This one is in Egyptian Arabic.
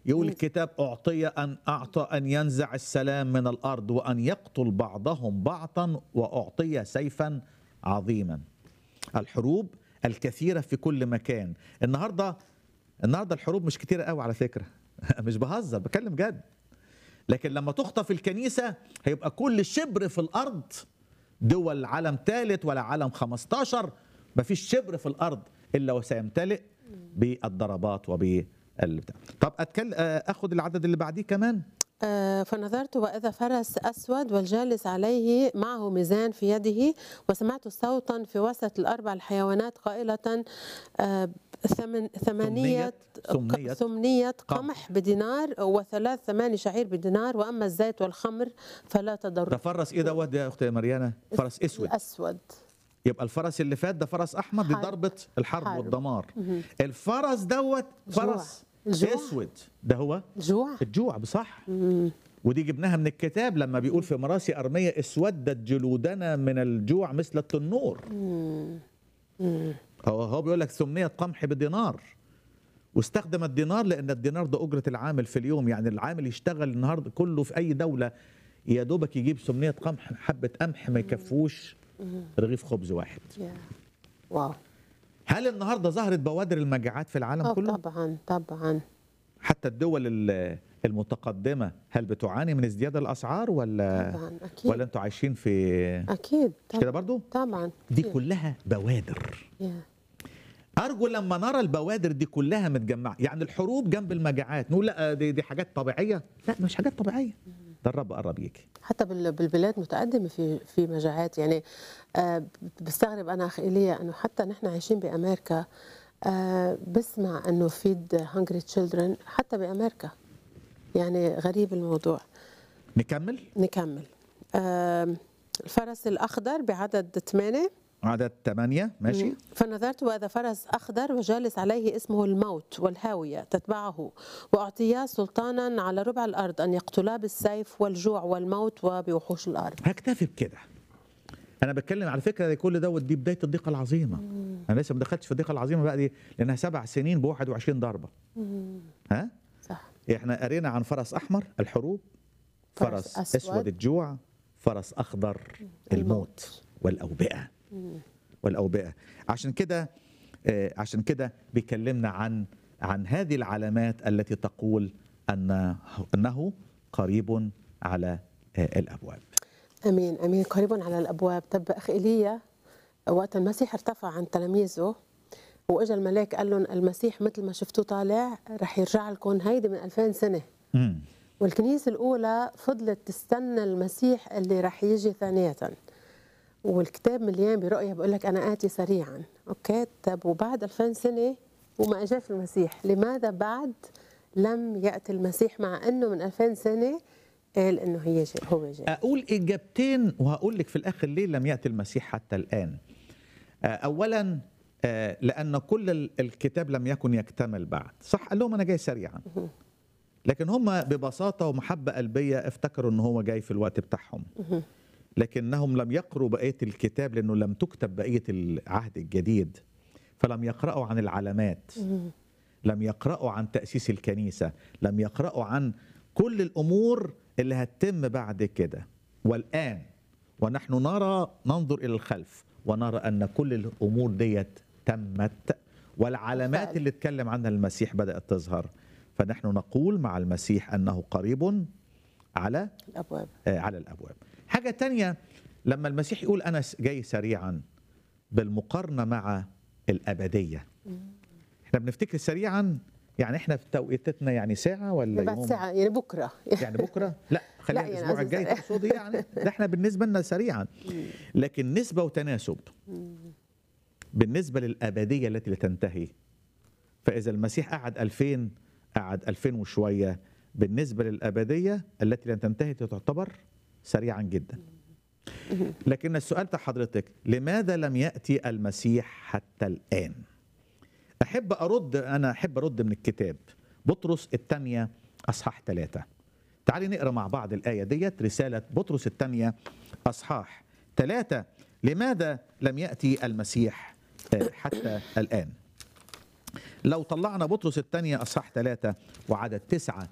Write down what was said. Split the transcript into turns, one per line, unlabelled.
يقول الكتاب أعطي أن أعطى أن ينزع السلام من الأرض وأن يقتل بعضهم بعضا وأعطي سيفا عظيما الحروب الكثيرة في كل مكان النهاردة النهاردة الحروب مش كتيرة قوي على فكرة مش بهزر بكلم جد لكن لما تخطف الكنيسة هيبقى كل شبر في الأرض دول عالم ثالث ولا عالم 15 مفيش شبر في الأرض إلا وسيمتلئ بالضربات وبالبتاع طب أتكلم أخد العدد اللي بعديه كمان
آه، فنظرت وإذا فرس أسود والجالس عليه معه ميزان في يده وسمعت صوتا في وسط الأربع الحيوانات قائلة آه، ثمن ثمانية
ثمنية
ثمنية
قمح.
قمح بدينار وثلاث ثماني شعير بدينار وأما الزيت والخمر فلا
ده
تضر
فرس إيه دوت يا أختي مريانة فرس أسود
الأسود
يبقى الفرس اللي فات ده فرس أحمر دي
حرب.
ضربة الحرب
حرب.
والدمار الفرس دوت
جوع.
فرس
جوع.
أسود ده هو
جوع
الجوع بصح ودي جبناها من الكتاب لما بيقول في مراسي أرمية اسودت جلودنا من الجوع مثل التنور هو هو بيقول لك ثمنية قمح بدينار واستخدم الدينار لأن الدينار ده أجرة العامل في اليوم يعني العامل يشتغل النهاردة كله في أي دولة يا دوبك يجيب ثمنية قمح حبة قمح ما يكفوش رغيف خبز واحد
يا. واو
هل النهارده ظهرت بوادر المجاعات في العالم
آه،
كله
طبعا طبعا
حتى الدول ال- المتقدمة هل بتعاني من ازدياد الأسعار ولا
طبعا أكيد
ولا انتوا عايشين في
أكيد
مش كده برضو
طبعا
دي
كتير.
كلها بوادر
يا.
ارجو لما نرى البوادر دي كلها متجمعه يعني الحروب جنب المجاعات نقول لا دي, دي حاجات طبيعيه لا مش حاجات طبيعيه ده الرب قرب يجي
حتى بال- بالبلاد متقدمه في في مجاعات يعني آه، بستغرب انا اخي ايليا انه حتى نحن عايشين بامريكا آه، بسمع انه فيد هانجري تشيلدرن حتى بامريكا يعني غريب الموضوع
نكمل
نكمل آه، الفرس الاخضر بعدد ثمانيه
عدد ثمانية ماشي
فنظرت وإذا فرس أخضر وجالس عليه اسمه الموت والهاوية تتبعه وأعطياه سلطانا على ربع الأرض أن يقتلا بالسيف والجوع والموت وبوحوش الأرض
هكتفي بكده انا بتكلم على فكره دي كل دوت دي بدايه الضيقه العظيمه انا لسه ما دخلتش في الضيقه العظيمه بقى دي لانها سبع سنين ب 21 ضربه ها
صح
احنا قرينا عن فرس احمر الحروب فرس,
فرس
أسود.
أسود.
اسود الجوع فرس اخضر الموت
الموت.
والاوبئه والاوبئه عشان كده آه، عشان كده بيكلمنا عن عن هذه العلامات التي تقول ان انه قريب على آه، الابواب
أمين أمين قريب على الأبواب طب أخي إيليا وقت المسيح ارتفع عن تلاميذه واجا الملاك قال لهم المسيح مثل ما شفتوه طالع رح يرجع لكم هيدي من 2000 سنه
مم.
والكنيسة الأولى فضلت تستنى المسيح اللي رح يجي ثانية والكتاب مليان برؤية بيقول لك أنا آتي سريعا أوكي طب وبعد 2000 سنة وما أجاش المسيح لماذا بعد لم يأتي المسيح مع أنه من 2000 سنة قال أنه هي جاي هو جاي
اقول اجابتين وهقول لك في الاخر ليه لم ياتي المسيح حتى الان آه، اولا آه، لان كل ال- الكتاب لم يكن يكتمل بعد صح قال لهم انا جاي سريعا لكن هم ببساطه ومحبه قلبيه افتكروا ان هو جاي في الوقت بتاعهم لكنهم لم يقروا بقيه الكتاب لانه لم تكتب بقيه العهد الجديد فلم يقرأوا عن العلامات لم يقرأوا عن تأسيس الكنيسة لم يقرأوا عن كل الأمور اللي هتتم بعد كده والآن ونحن نرى ننظر إلى الخلف ونرى أن كل الأمور ديت تمت والعلامات
بالفعل.
اللي اتكلم عنها المسيح بدأت تظهر فنحن نقول مع المسيح أنه قريب على
الأبواب
آه، على الابواب حاجه تانية لما المسيح يقول انا س- جاي سريعا بالمقارنه مع الابديه احنا بنفتكر سريعا يعني احنا في توقيتنا يعني ساعه ولا
بعد
يوم
ساعة يعني بكرة
يعني بكره لا خلينا
لا، يعني
الاسبوع
قصدي
الجاي
سريع.
تقصدي يعني ده احنا بالنسبه لنا سريعا لكن نسبه وتناسب بالنسبه للابديه التي لا تنتهي فاذا المسيح قعد 2000 قعد 2000 وشويه بالنسبه للابديه التي لن تنتهي تعتبر سريعا جدا لكن السؤال بتاع حضرتك لماذا لم ياتي المسيح حتى الان احب ارد انا احب ارد من الكتاب بطرس الثانيه اصحاح ثلاثة تعالي نقرا مع بعض الايه ديت رساله بطرس الثانيه اصحاح ثلاثة لماذا لم ياتي المسيح آه، حتى الان لو طلعنا بطرس الثانية أصحاح ثلاثة وعدد تسعة